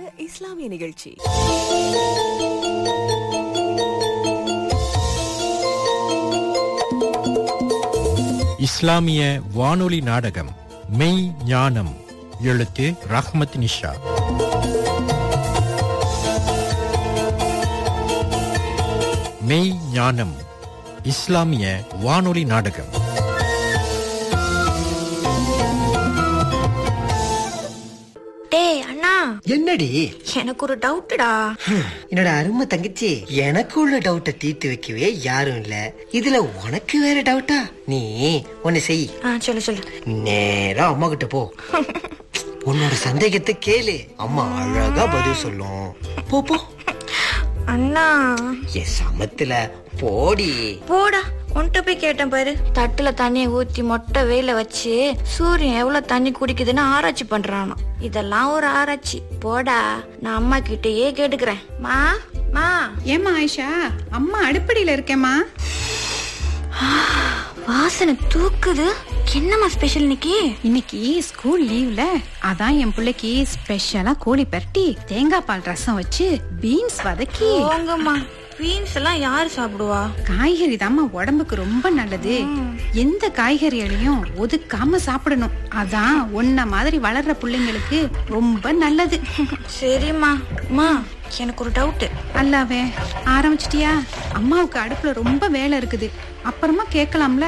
இஸ்லாமிய நிகழ்ச்சி இஸ்லாமிய வானொலி நாடகம் மெய் ஞானம் எழுத்து ரஹ்மத் நிஷா மெய் ஞானம் இஸ்லாமிய வானொலி நாடகம் டேய் அண்ணா என்னடி எனக்கு ஒரு டவுட்டுடா என்னோட அருமை தங்கச்சி எனக்கு உள்ள டவுட்டை தீர்த்து வைக்கவே யாரும் இல்ல இதுல உனக்கு வேற டவுட்டா நீ ஒன்னு செய் ஆ சொல்லு சொல்லு நேரா அம்மா கிட்ட போ உன்னோட சந்தேகத்தை கேளு அம்மா அழகா பதில் சொல்லும் போ போ அண்ணா என் சமத்துல போடி போடா உன்கிட்ட போய் கேட்டேன் பாரு தட்டுல தண்ணியை ஊத்தி மொட்டை வெயில வச்சு சூரியன் எவ்வளவு தண்ணி குடிக்குதுன்னு ஆராய்ச்சி பண்றானோ இதெல்லாம் ஒரு ஆராய்ச்சி போடா நான் அம்மா கிட்டயே கேட்டுக்கிறேன் மா மா ஏமா ஆயிஷா அம்மா அடுப்படியில இருக்கேம்மா வாசனை தூக்குது என்னம்மா ஸ்பெஷல் இன்னைக்கு இன்னைக்கு ஸ்கூல் லீவ்ல அதான் என் பிள்ளைக்கு ஸ்பெஷலா கோழி பரட்டி தேங்காய் பால் ரசம் வச்சு பீன்ஸ் வதக்கி போங்கம்மா பீன்ஸ் எல்லாம் யாரு சாப்பிடுவா காய்கறி தாம்மா உடம்புக்கு ரொம்ப நல்லது எந்த காய்கறிகளையும் ஒதுக்காம சாப்பிடணும் அதான் உன்ன மாதிரி வளர்ற பிள்ளைங்களுக்கு ரொம்ப நல்லது சரிம்மா அம்மா எனக்கு ஒரு டவுட் அல்லாவே ஆரம்பிச்சிட்டியா அம்மாவுக்கு அடுப்புல ரொம்ப வேலை இருக்குது அப்புறமா கேட்கலாம்ல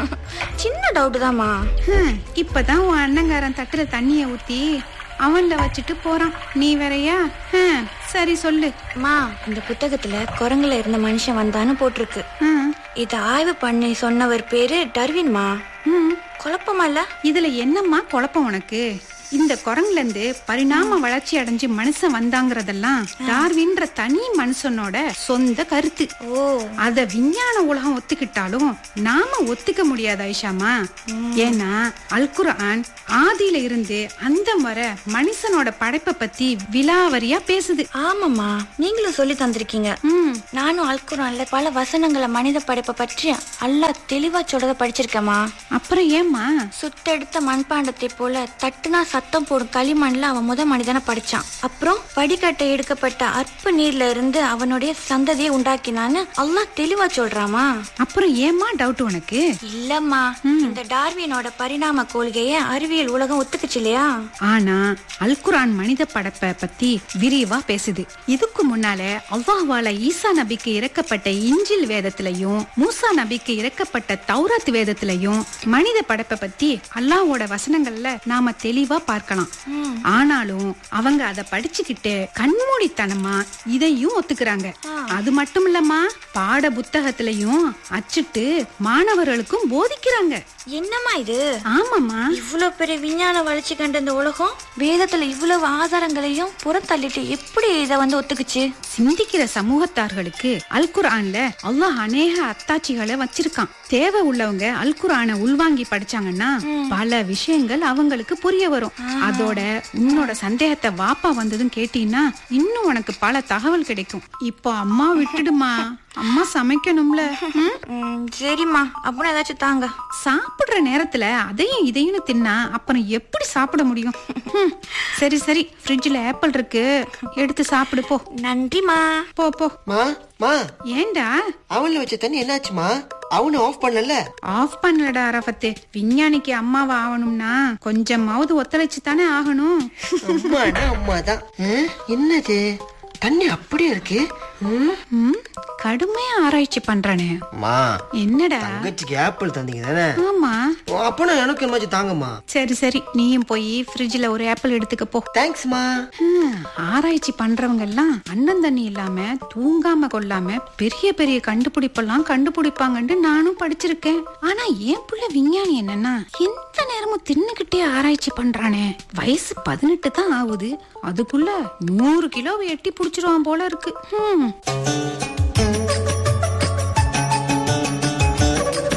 சின்ன டவுட் தாம்மா ஹம், இப்பதான் உன் அண்ணங்காரன் தட்டுல தண்ணிய ஊத்தி அவன்ல வச்சுட்டு போறான் நீ வேறயா ஹம், சரி சொல்லு அம்மா இந்த புத்தகத்துல குரங்குல இருந்த மனுஷன் வந்தான்னு போட்டிருக்கு ஹம், இத ஆய்வு பண்ணி சொன்னவர் பேரு டர்வின்மா ஹம். குழப்பமா இல்ல இதுல என்னம்மா குழப்பம் உனக்கு இந்த குரங்குல இருந்து பரிணாம வளர்ச்சி அடைஞ்சு மனுஷன் வந்தாங்கறதெல்லாம் டார்வின்ற தனி மனுஷனோட சொந்த கருத்து ஓ அத விஞ்ஞான உலகம் ஒத்துக்கிட்டாலும் நாம ஒத்துக்க முடியாது ஐஷாமா ஏன்னா அல்குர்ஆன் ஆதியில இருந்து அந்த முறை மனுஷனோட படைப்பை பத்தி விலாவரியா பேசுது ஆமாம்மா நீங்களும் சொல்லி தந்திருக்கீங்க ம் நானும் அல்குரான்ல பல வசனங்களை மனித படைப்பை பற்றி அல்லாஹ் தெளிவா சொல்றத படிச்சிருக்கேம்மா அப்புறம் ஏம்மா சுத்தெடுத்த மண்பாண்டத்தை போல தட்டுனா சத்தம் போடும் களிமண்ல அவன் முத மனிதனை படிச்சான் அப்புறம் படிக்கட்டை எடுக்கப்பட்ட அற்ப நீர்ல இருந்து அவனுடைய சந்ததியை உண்டாக்கினான்னு அல்லாஹ் தெளிவா சொல்றாமா அப்புறம் ஏம்மா டவுட் உனக்கு இல்லம்மா இந்த டார்வினோட பரிணாம கொள்கைய அறிவியல் உலகம் ஒத்துக்குச்சு இல்லையா ஆனா அல்குரான் மனித படைப்பை பத்தி விரிவா பேசுது இதுக்கு முன்னால அல்லாஹ்வால ஈசா நபிக்கு இறக்கப்பட்ட இஞ்சில் வேதத்திலையும் மூசா நபிக்கு இறக்கப்பட்ட தௌராத் வேதத்திலையும் மனித படைப்பை பத்தி அல்லாஹ்வோட வசனங்கள்ல நாம தெளிவா பார்க்கலாம் ஆனாலும் அவங்க அதை படிச்சுக்கிட்டு கண்மூடித்தனமா இதையும் ஒத்துக்கிறாங்க அது மட்டும் இல்லம்மா பாட புத்தகத்திலையும் அச்சிட்டு மாணவர்களுக்கும் போதிக்கிறாங்க என்னம்மா இது ஆமாம்மா இவ்வளவு பெரிய விஞ்ஞான வளர்ச்சி கண்ட இந்த உலகம் வேதத்துல இவ்வளவு ஆதாரங்களையும் புறத்தள்ளிட்டு எப்படி இத வந்து ஒத்துக்குச்சு சிந்திக்கிற சமூகத்தார்களுக்கு அல் குர்ஆன்ல அல்லாஹ் அநேக அத்தாட்சிகளை வச்சிருக்கான் தேவை உள்ளவங்க அல் குர்ஆனை உள்வாங்கி படிச்சாங்கன்னா பல விஷயங்கள் அவங்களுக்கு புரிய வரும் அதோட உன்னோட சந்தேகத்தை வாப்பா வந்ததும் கேட்டீங்கன்னா இன்னும் உனக்கு பல தகவல் கிடைக்கும் இப்போ அம்மா விட்டுடுமா அம்மா சமைக்கணும்ல ம்? ம், சரிம்மா அப்படின்னா ஏதாச்சும் தாங்க சாப்பிடுற நேரத்துல அதையும் இதையும் தின்னா அப்புறம் எப்படி சாப்பிட முடியும் ம். சரி சரி ஃப்ரிட்ஜ்ல ஆப்பிள் இருக்கு எடுத்து சாப்பிடு போ நன்றிம்மா போ போ மா மா ஏண்டா அவன்ல வச்ச தண்ணி என்னாச்சுமா அவனு ஆஃப் பண்ணல ஆஃப் பண்ணலடா அரஃபத்து விஞ்ஞானிக்கு அம்மாவா ஆகணும்னா கொஞ்சமாவது ஒத்துழைச்சு தானே ஆகணும் அம்மாடா அம்மா தான் என்னது தண்ணி அப்படியே இருக்கு ம்? ம், கடுமையா ஆராய்ச்சி பண்றானே மா என்னடா தங்கச்சிக்கு ஆப்பிள் தந்தீங்க தானே ஆமா அப்பனா எனக்கு என்னமாச்சும் தாங்கம்மா சரி சரி நீயும் போய் ஃப்ரிட்ஜ்ல ஒரு ஆப்பிள் எடுத்துக்க போ தேங்க்ஸ்மா ஹம், ஆராய்ச்சி பண்றவங்க எல்லாம் அண்ணன் தண்ணி இல்லாம தூங்காம கொள்ளாம பெரிய பெரிய கண்டுபிடிப்பெல்லாம் கண்டுபிடிப்பாங்கன்னு நானும் படிச்சிருக்கேன் ஆனா என் புள்ள விஞ்ஞானி என்னன்னா எந்த நேரமும் தின்னுகிட்டே ஆராய்ச்சி பண்றானே வயசு பதினெட்டு தான் ஆகுது அதுக்குள்ள நூறு கிலோவை எட்டி புடிச்சிருவான் போல இருக்கு ஹம்.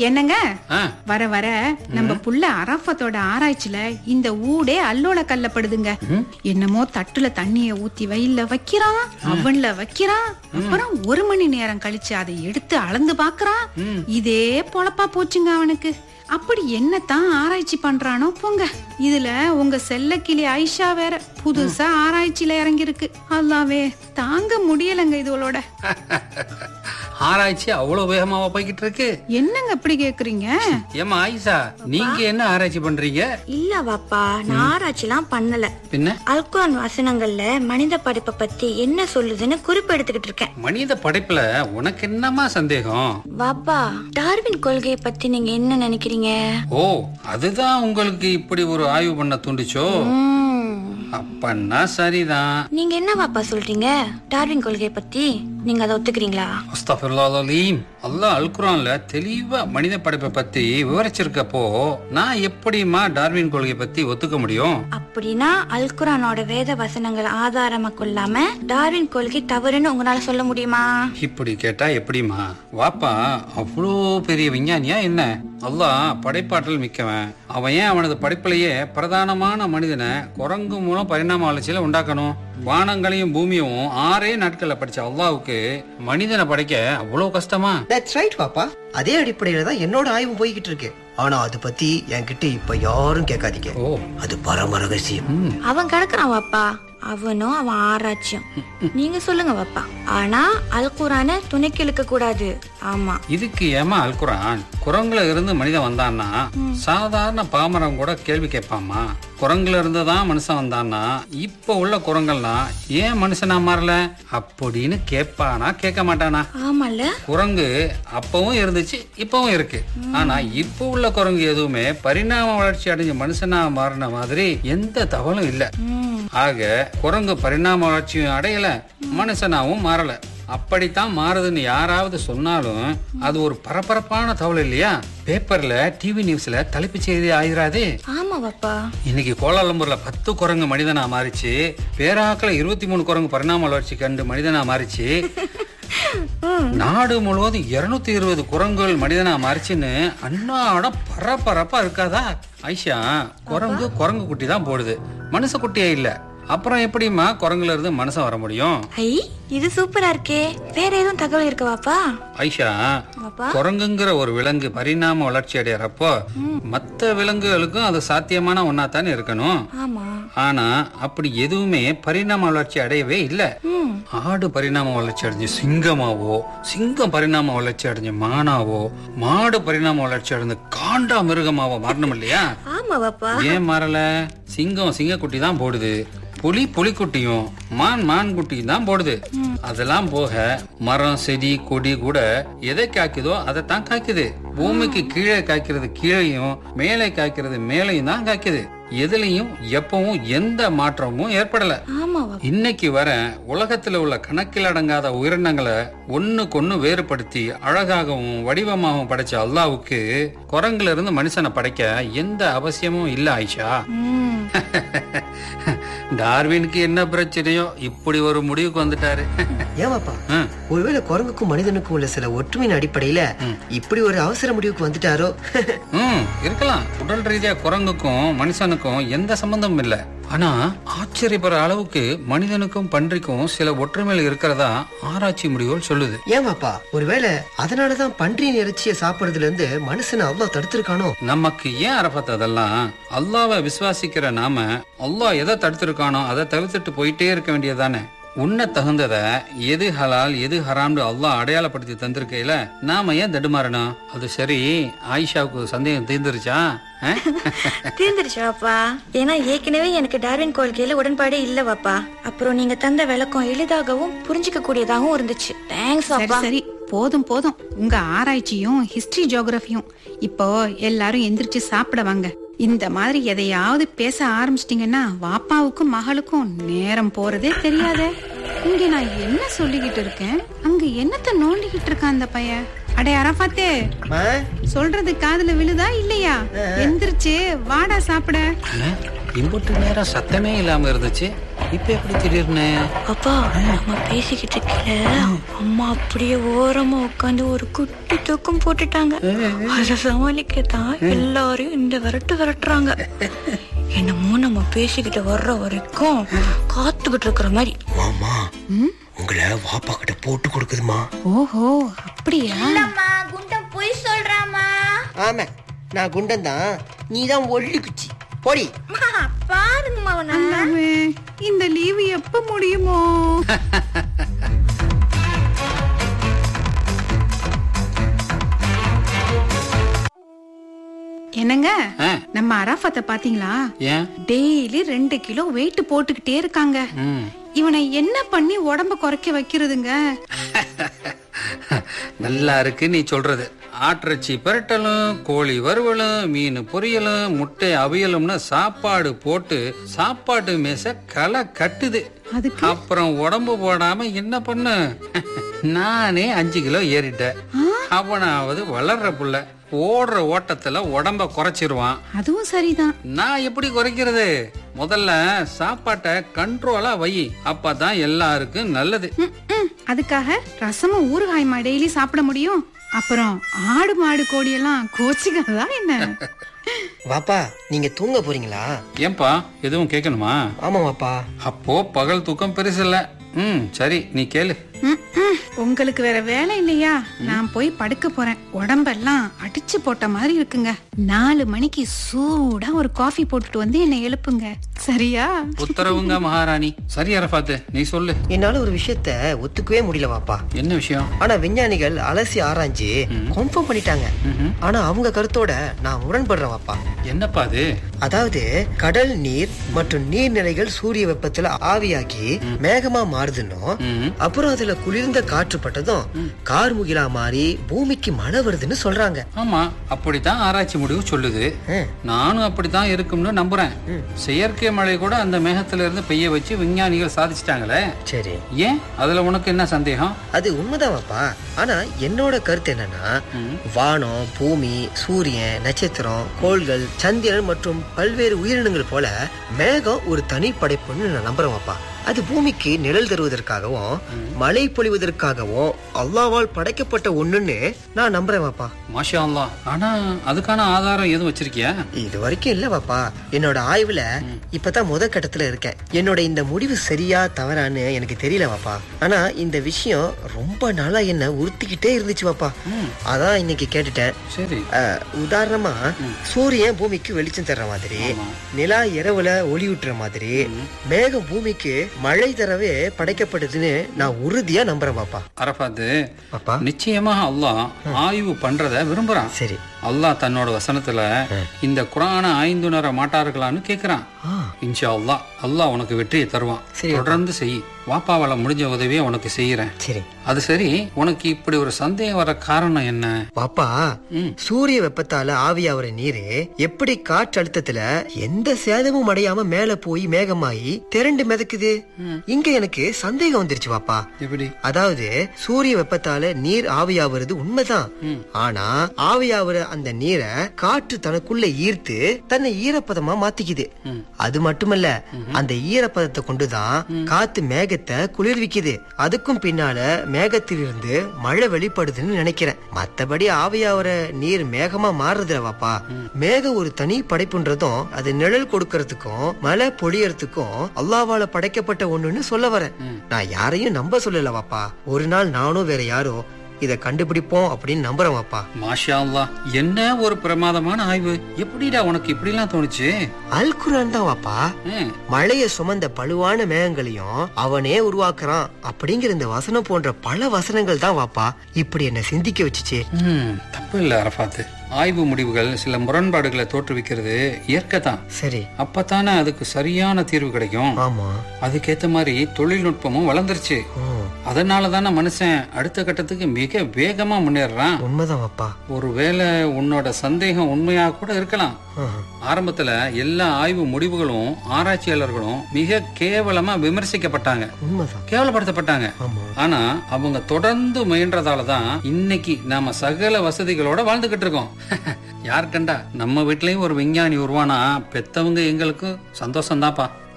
என்னங்க ஆ, வர வர நம்ம புள்ள அரஃபத்தோட ஆராய்ச்சியில இந்த ஊடே அல்லோல கல்லப்படுதுங்க என்னமோ தட்டுல தண்ணிய ஊத்தி வெயில்ல வைக்கிறான் அவன்ல வைக்கிறான் அப்புறம் ஒரு மணி நேரம் கழிச்சு அதை எடுத்து அளந்து பாக்குறான் இதே பொழப்பா போச்சுங்க அவனுக்கு அப்படி என்னத்தான் ஆராய்ச்சி பண்றானோ போங்க இதுல உங்க செல்லக்கிளி ஐஷா வேற புதுசா ஆராய்ச்சியில இறங்கியிருக்கு அல்லாவே தாங்க முடியலங்க இதுவளோட ஆராய்ச்சி அவ்வளவு வேகமாவா போய்கிட்டு இருக்கு என்னங்க இப்படி கேக்குறீங்க ஏமா ஆயிஷா நீங்க என்ன ஆராய்ச்சி பண்றீங்க இல்ல வாப்பா நான் ஆராய்ச்சிலாம் பண்ணல பின்ன அல்குரான் வசனங்கள்ல மனித படைப்பை பத்தி என்ன சொல்லுதுன்னு குறிப்பு எடுத்துக்கிட்டு இருக்கேன் மனித படைப்புல உனக்கு என்னமா சந்தேகம் வாப்பா டார்வின் கொள்கையை பத்தி நீங்க என்ன நினைக்கிறீங்க ஓ அதுதான் உங்களுக்கு இப்படி ஒரு ஆய்வு பண்ண தூண்டுச்சோ ம், அப்பன்னா சரிதான் நீங்க என்ன வாப்பா சொல்றீங்க டார்வின் கொள்கையை பத்தி நீங்க அதை ஒத்துக்கிறீங்களா அஸ்தஃபிருல்லாஹ் அல்லாஹ் அல்குரான்ல தெளிவா மனித படைப்பை பத்தி விவரிச்சிருக்கப்போ நான் எப்படிமா டார்வின் கொள்கையை பத்தி ஒத்துக்க முடியும் அப்படின்னா அல்குரானோட வேத வசனங்கள் ஆதாரமா கொள்ளாம டார்வின் கொள்கை தவறுன்னு உங்களால சொல்ல முடியுமா இப்படி கேட்டா எப்படிமா வாப்பா அவ்வளோ பெரிய விஞ்ஞானியா என்ன அல்லாஹ் படைப்பாற்றல் மிக்கவன் அவன் ஏன் அவனது படைப்பிலேயே பிரதானமான மனிதனை குரங்கு மூலம் பரிணாம வளர்ச்சியில உண்டாக்கணும் வானங்களையும் பூமியும் ஆறே நாட்கள்ல படிச்ச அல்லாவுக்கு மனிதனை படைக்க அவ்வளவு கஷ்டமா தட்ஸ் ரைட் பாப்பா அதே அடிப்படையில தான் என்னோட ஆய்வு போய்கிட்டு இருக்கு ஆனா அது பத்தி என்கிட்ட இப்ப யாரும் கேட்காதீங்க ஓ அது பரம ரகசியம் ம் அவன் கிடக்குறான் வாப்பா அவனும் அவன் ஆராய்ச்சியும் நீங்க சொல்லுங்க வாப்பா ஆனா அல்குரான துணைக்கு இழுக்க கூடாது ஆமா இதுக்கு ஏமா அல்குரான் குரங்குல இருந்து மனிதன் வந்தான்னா சாதாரண பாமரம் கூட கேள்வி கேட்பாமா குரங்குல இருந்து தான் மனுஷன் வந்தான்னா இப்ப உள்ள குரங்கெல்லாம் ஏன் மனுஷனா மாறல அப்படின்னு கேட்பானா கேட்க மாட்டானா ஆமால குரங்கு அப்பவும் இருந்துச்சு இப்பவும் இருக்கு ஆனா இப்ப உள்ள குரங்கு எதுவுமே பரிணாம வளர்ச்சி அடைஞ்ச மனுஷனா மாறின மாதிரி எந்த தகவலும் இல்ல ஆக குரங்கு பரிணாம வளர்ச்சியும் அடையல மனுஷனாவும் மாறல அப்படித்தான் மாறுதுன்னு யாராவது சொன்னாலும் அது ஒரு பரபரப்பான தகவல் இல்லையா பேப்பர்ல டிவி நியூஸ்ல தலைப்புச் செய்தி ஆயிராதே ஆமா வாப்பா இன்னைக்கு கோலாலம்பூர்ல பத்து குரங்கு மனிதனா மாறிச்சு பேராக்கில் இருபத்தி மூணு குரங்கு பரிணாம வளர்ச்சி கண்டு மனிதனா மாறிச்சு நாடு முழுவதும் இருநூத்தி இருபது குரங்குகள் மனிதனா மாறிச்சுன்னு அன்னாடம் பரபரப்பா இருக்காதா ஐஷா குரங்கு குரங்கு குட்டி தான் போடுது மனுஷ குட்டியே இல்ல அப்புறம் எப்படிம்மா குரங்குல இருந்து மனுஷன் வர முடியும் ஐ இது சூப்பரா இருக்கே வேற எதுவும் தகவல் இருக்கு வாப்பா ஐஷா வாப்பா குரங்குங்கிற ஒரு விலங்கு பரிணாம வளர்ச்சி அடையறப்போ மத்த விலங்குகளுக்கும் அது சாத்தியமான ஒன்னா தானே இருக்கணும் ஆமா ஆனா அப்படி எதுவுமே பரிணாம வளர்ச்சி அடையவே இல்ல ம் ஆடு பரிணாம வளர்ச்சி அடைஞ்ச சிங்கமாவோ சிங்கம் பரிணாம வளர்ச்சி அடைஞ்ச மானாவோ மாடு பரிணாம வளர்ச்சி அடைஞ்ச காண்டா மிருகமாவோ மாறணும் இல்லையா ஆமா வாப்பா ஏன் மாறல சிங்கம் சிங்கக்குட்டி தான் போடுது புலி புலிக்குட்டியும் மான் மான் குட்டியும் தான் போடுது அதெல்லாம் போக மரம் செடி கொடி கூட எதை காய்க்குதோ அதை தான் காய்க்குது பூமிக்கு கீழே காய்க்கிறது கீழேயும் மேலே காய்க்கிறது மேலேயும் தான் காய்க்குது எதுலயும் எப்பவும் எந்த மாற்றமும் ஏற்படல ஆமா வாப்பா இன்னைக்கு வர உலகத்துல உள்ள கணக்கில் அடங்காத உயிரினங்களை ஒண்ணுக்கொன்னு வேறுபடுத்தி அழகாகவும் வடிவமாகவும் படைச்ச அல்லாவுக்கு குரங்குல இருந்து மனுஷனை படைக்க எந்த அவசியமும் இல்ல ஆயிஷா ம் டார்வினுக்கு என்ன பிரச்சனையோ இப்படி ஒரு முடிவுக்கு வந்துட்டாரு ஏவாப்பா ம். ஒருவேளை குரங்குக்கும் மனிதனுக்கும் உள்ள சில ஒற்றுமையின் அடிப்படையில இப்படி ஒரு அவசர முடிவுக்கு வந்துட்டாரோ ம் இருக்கலாம் உடல் ரீதியா குரங்குக்கும் மனுஷனுக்கும் எந்த சம்பந்தமும் இல்ல ஆனா ஆச்சரியப்படுற அளவுக்கு மனிதனுக்கும் பன்றிக்கும் சில ஒற்றுமைகள் இருக்கிறதா ஆராய்ச்சி முடிவுகள் சொல்லுது ஏவாப்பா ஒருவேளை அதனாலதான் பன்றியின் இறைச்சியை சாப்பிடுறதுல இருந்து மனுஷனை அவ்வளவு தடுத்திருக்கானோ நமக்கு ஏன் அரபத் அதெல்லாம் அல்லாவை விசுவாசிக்கிற நாம அல்லாஹ் எதை தடுத்திருக்கானோ அதை தவிர்த்துட்டு போயிட்டே இருக்க வேண்டியதானே உண்ண தகுந்தத எது ஹலால் எது ஹராம்னு அல்லாஹ் அடையாளப்படுத்தி தந்திருக்கையில நாம ஏன் தடுமாறணும் அது சரி ஆயிஷாவுக்கு சந்தேகம் தீர்ந்துருச்சா ஆ? தீர்ந்துருச்சு வாப்பா ஏன்னா ஏற்கனவே எனக்கு டார்வின் கொள்கையில உடன்பாடே இல்ல வாப்பா அப்புறம் நீங்க தந்த விளக்கம் எளிதாகவும் புரிஞ்சுக்க கூடியதாகவும் இருந்துச்சு தேங்க்ஸ் சரி வாப்பா சரி போதும் போதும் உங்க ஆராய்ச்சியும் ஹிஸ்டரி ஜியோகிராஃபியும் இப்போ எல்லாரும் எந்திரிச்சு சாப்பிட வாங்க இந்த மாதிரி எதையாவது பேச ஆரம்பிச்சிட்டீங்கன்னா வாப்பாவுக்கும் மகளுக்கும் நேரம் போறதே தெரியாதே இங்க நான் என்ன சொல்லிக்கிட்டு இருக்கேன் அங்க என்னத்த நோண்டிக்கிட்டு இருக்கான் அந்த பையன் அடே அரபாத்தே அம்மா, சொல்றது காதுல விழுதா இல்லையா எந்திரிச்சு வாடா சாப்பிட ஆ? இம்புட்டு நேரம் சத்தமே இல்லாம இருந்துச்சு இப்ப எப்படி திடீர்னு அப்பா நம்ம பேசிக்கிட்டு இருக்கல அம்மா அப்படியே ஓரமா உட்காந்து ஒரு குட்டி தூக்கம் போட்டுட்டாங்க அத சமாளிக்கத்தான் எல்லாரையும் இந்த விரட்டு விரட்டுறாங்க என்னமோ நம்ம பேசிக்கிட்டு வர்ற வரைக்கும் காத்துக்கிட்டு இருக்கிற மாதிரி மாமா உங்களை வாப்பா கிட்ட போட்டு கொடுக்குதுமா ஓஹோ அப்படியா குண்டம் பொய் சொல்றாமா ஆமா நான் குண்டன் தான் நீ தான் ஒல்லி குச்சி போடி பாருங்கம்மா அல்லாமே, இந்த லீவு எப்ப முடியுமோ என்னங்க ஆ, நம்ம அராஃபத்தை பாத்தீங்களா ஏன் டெய்லி ரெண்டு கிலோ வெயிட் போட்டுக்கிட்டே இருக்காங்க ம். இவனை என்ன பண்ணி உடம்ப குறைக்க வைக்கிறதுங்க நல்லா இருக்கு நீ சொல்றது ஆட்டிறைச்சி பெரட்டலும் கோழி வறுவலும் மீன் பொரியலும் முட்டை அவியலும்னு சாப்பாடு போட்டு சாப்பாட்டு மேச களை கட்டுது அதுக்கு அப்புறம் உடம்பு போடாம என்ன பண்ணு நானே அஞ்சு கிலோ ஏறிட்டேன் அவனாவது வளர்ற புள்ள ஓடுற ஓட்டத்துல உடம்ப குறைச்சிருவான் அதுவும் சரிதான் நான் எப்படி குறைக்கிறது முதல்ல சாப்பாட்டை கண்ட்ரோலா வை அப்பதான் எல்லாருக்கும் நல்லது ம், ம். அதுக்காக ரசமும் ஊறுகாய்மா டெய்லி சாப்பிட முடியும் அப்புறம் ஆடு மாடு கோழி எல்லாம் கோச்சிக்காதா என்ன வாப்பா நீங்க தூங்க போறீங்களா ஏன்பா எதுவும் கேட்கணுமா ஆமா வாப்பா அப்போ பகல் தூக்கம் பெருசு இல்ல ம் சரி நீ கேளு ம், ம். உங்களுக்கு வேற வேலை இல்லையா நான் போய் படுக்க போறேன் உடம்பெல்லாம் அடிச்சு போட்ட மாதிரி இருக்குங்க நாலு மணிக்கு சூடா ஒரு காஃபி போட்டுட்டு வந்து என்னை எழுப்புங்க சரியா உத்தரவுங்க மகாராணி சரி அரபாத்து நீ சொல்லு என்னால ஒரு விஷயத்த ஒத்துக்கவே முடியல வாப்பா என்ன விஷயம் ஆனா விஞ்ஞானிகள் அலசி ஆராய்ஞ்சு கன்ஃபார்ம் பண்ணிட்டாங்க ஆனா அவங்க கருத்தோட நான் முரண்படுறேன் வாப்பா என்னப்பா அது அதாவது கடல் நீர் மற்றும் நீர்நிலைகள் சூரிய வெப்பத்துல ஆவியாகி மேகமா மாறுதுன்னும் ம். அப்புறம் அதுல குளிர்ந்த காற்று பட்டதும் கார் முகிலா மாறி பூமிக்கு மழை வருதுன்னு சொல்றாங்க ஆமா அப்படித்தான் ஆராய்ச்சி முடிவு சொல்லுது ம். நானும் அப்படித்தான் இருக்கும்னு நம்புறேன் செயற்கை மழை கூட அந்த மேகத்துல இருந்து பெய்ய வச்சு விஞ்ஞானிகள் சாதிச்சிட்டாங்களே சரி ஏன் அதுல உனக்கு என்ன சந்தேகம் அது உண்மைதான் வாப்பா ஆனா என்னோட கருத்து என்னன்னா வானம் பூமி சூரியன் நட்சத்திரம் கோள்கள் சந்திரன் மற்றும் பல்வேறு உயிரினங்கள் போல மேகம் ஒரு தனி படைப்புன்னு நான் நம்புறேன் வாப்பா அது பூமிக்கு நிழல் தருவதற்காகவும் மழை பொழிவதற்காகவும் அல்லாவால் படைக்கப்பட்ட ஒண்ணுன்னு நான் நம்புறேன் வாப்பா மாஷா அல்லாஹ் ஆனா அதுக்கான ஆதாரம் எதுவும் வச்சிருக்கியா இது வரைக்கும் இல்ல வாப்பா என்னோட ஆய்வுல இப்பதான் முத கட்டத்துல இருக்கேன் என்னோட இந்த முடிவு சரியா தவறான்னு எனக்கு தெரியல வாப்பா ஆனா இந்த விஷயம் ரொம்ப நாளா என்ன உறுத்திக்கிட்டே இருந்துச்சு வாப்பா அதான் இன்னைக்கு கேட்டுட்டேன் சரி அஹ், உதாரணமா சூரியன் பூமிக்கு வெளிச்சம் தர்ற மாதிரி நிலா இரவுல ஒளியூட்டுற மாதிரி மேகம் பூமிக்கு மழை தரவே படைக்கப்படுதுன்னு நான் உறுதியா நம்புறேன் பாப்பா அரபாத்து பாப்பா நிச்சயமாக அல்லாஹ் ஆய்வு பண்றத விரும்புறான் சரி அல்லாஹ் தன்னோட வசனத்துல இந்த குரானை ஆய்ந்துணர மாட்டார்களான்னு கேக்குறான் ஆ. இன்ஷா அல்லாஹ் அல்லாஹ் உனக்கு வெற்றியை தருவான் சரி. தொடர்ந்து செய் வாப்பாவால முடிஞ்ச உதவியை உனக்கு செய்யறேன் சரி அது சரி உனக்கு இப்படி ஒரு சந்தேகம் வர காரணம் என்ன பாப்பா ம். சூரிய வெப்பத்தால ஆவியாகிற நீரு எப்படி காற்றழுத்தத்துல எந்த சேதமும் அடையாம மேல போய் மேகமாயி திரண்டு மிதக்குது இங்க எனக்கு சந்தேகம் வந்துருச்சு பாப்பா எப்படி அதாவது சூரிய வெப்பத்தால நீர் ஆவியாவது உண்மைதான் ஆனா ஆவியாவுற அந்த நீரை காற்று தனக்குள்ள ஈர்த்து தன்னை ஈரப்பதமா மாத்திக்குது அது மட்டுமல்ல அந்த ஈரப்பதத்தை கொண்டுதான் காத்து மேகத்தை குளிர்விக்குது அதுக்கும் பின்னால மேகத்திலிருந்து மழை வெளிப்படுதுன்னு நினைக்கிறேன் மத்தபடி ஆவியாவுற நீர் மேகமா மாறுறதுல வாப்பா மேகம் ஒரு தனி படைப்புன்றதும் அது நிழல் கொடுக்கறதுக்கும் மழை பொழியறதுக்கும் அல்லாவால படைக்கப்பட்ட ஒண்ணுன்னு சொல்ல வரேன் நான் யாரையும் நம்ப சொல்லல வாப்பா ஒரு நாள் நானும் வேற யாரோ இத கண்டுபிடிப்போம் அப்படின்னு நம்புறேன் வாப்பா மாஷா அல்லாஹ் என்ன ஒரு பிரமாதமான ஆய்வு எப்படிடா உனக்கு இப்படி எல்லாம் தோணுச்சு அல் குரான் தான் வாப்பா ம், மழைய சுமந்த பழுவான மேகங்களையும் அவனே உருவாக்குறான் அப்படிங்கிற இந்த வசனம் போன்ற பல வசனங்கள் தான் வாப்பா இப்படி என்ன சிந்திக்க வச்சுச்சு ம், தப்பு இல்ல அரபாத்து ஆய்வு முடிவுகள் சில முரண்பாடுகளை தோற்றுவிக்கிறது இயற்கை தான் சரி அப்பத்தானே அதுக்கு சரியான தீர்வு கிடைக்கும் ஆமா அதுக்கேத்த மாதிரி தொழில்நுட்பமும் வளர்ந்துருச்சு ஓ அதனால தானே மனுஷன் அடுத்த கட்டத்துக்கு மிக வேகமா முன்னேறான் உண்மைதான் வாப்பா ஒருவேளை உன்னோட சந்தேகம் உண்மையா கூட இருக்கலாம் ஆஹா. ஆரம்பத்துல எல்லா ஆய்வு முடிவுகளும் ஆராய்ச்சியாளர்களும் மிக கேவலமா விமர்சிக்கப்பட்டாங்க உண்மைதான் கேவலப்படுத்தப்பட்டாங்க ஆமா ஆனா அவங்க தொடர்ந்து முயன்றதால தான் இன்னைக்கு நாம சகல வசதிகளோட வாழ்ந்துகிட்டு இருக்கோம் யார் கண்டா நம்ம வீட்லயும் ஒரு விஞ்ஞானி உருவானா பெத்தவங்க எங்களுக்கும் சந்தோஷம் தான்ப்பா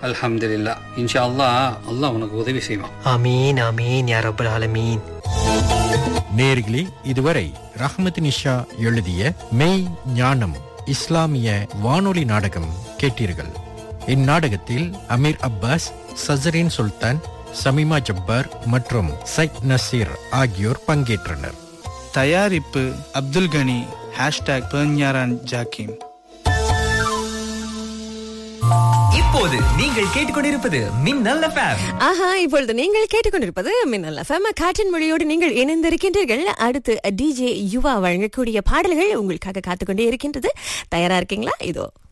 அல்ஹம்துலில்லாஹ் இன்ஷா அல்லாஹ் அல்லாஹ் உனக்கு உதவி செய்வான் ஆமீன் ஆமீன் யா ரப்பல் ஆலமீன் நேர்களே இதுவரை ரஹ்மத் நிஷா எழுதிய மெய் ஞானம் இஸ்லாமிய வானொலி நாடகம் கேட்டீர்கள் இந்நாடகத்தில் அமீர் அப்பாஸ் சசரின் சுல்தான் சமிமா ஜப்பார் மற்றும் சைத் நசீர் ஆகியோர் பங்கேற்றனர் தயாரிப்பு அப்துல் கனி ஹேஷ்டாக் பெர்ஞாரான் ஜாக்கிம் இப்போது நீங்கள் கேட்டுக்கொண்டிருப்பது மின்னல் எஃப்எம் ஆஹா இப்பொழுது நீங்கள் கேட்டுக்கொண்டிருப்பது மின்னல் எஃப்எம் காற்றின் மொழியோடு நீங்கள் இணைந்திருக்கின்றீர்கள் அடுத்து டிஜே யுவா வழங்கக்கூடிய பாடல்கள் உங்களுக்காக காத்துக்கொண்டே இருக்கின்றது தயாரா இருக்கீங்களா இதோ